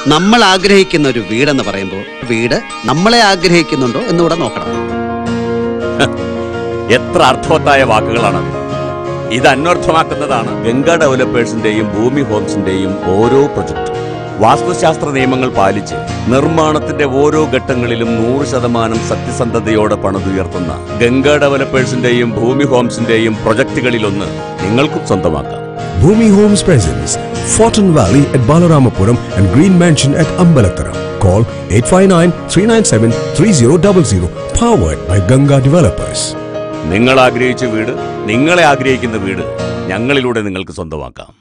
നമ്മൾ ആഗ്രഹിക്കുന്ന ഒരു വീടെന്ന് പറയുമ്പോൾ വീട് നമ്മളെ ആഗ്രഹിക്കുന്നുണ്ടോ എന്നുകൂടെ നോക്കണം എത്ര അർത്ഥവത്തായ വാക്കുകളാണ് ഇത് അന്വർത്ഥമാക്കുന്നതാണ് ഗംഗ ഡെവലപ്പേഴ്സിന്റെയും ഭൂമി ഹോംസിന്റെയും ഓരോ പ്രൊജക്ടും വാസ്തുശാസ്ത്ര നിയമങ്ങൾ പാലിച്ച് നിർമ്മാണത്തിന്റെ ഓരോ ഘട്ടങ്ങളിലും നൂറ് ശതമാനം സത്യസന്ധതയോടെ പണിതുയർത്തുന്ന ഗംഗ ഡെവലപ്പേഴ്സിന്റെയും ഭൂമി ഹോംസിന്റെയും പ്രൊജക്ടുകളിലൊന്ന് നിങ്ങൾക്കും സ്വന്തമാക്കാം Bhumi Homes presents Fortin Valley at Balaramapuram and Green Mansion at Ambalathara. Call 859-397-3000. Powered by Ganga Developers. നിങ്ങൾ ആഗ്രഹിച്ച വീട് നിങ്ങളെ ആഗ്രഹിക്കുന്ന വീട് ഞങ്ങളിലൂടെ നിങ്ങൾക്ക് സ്വന്തമാക്കാം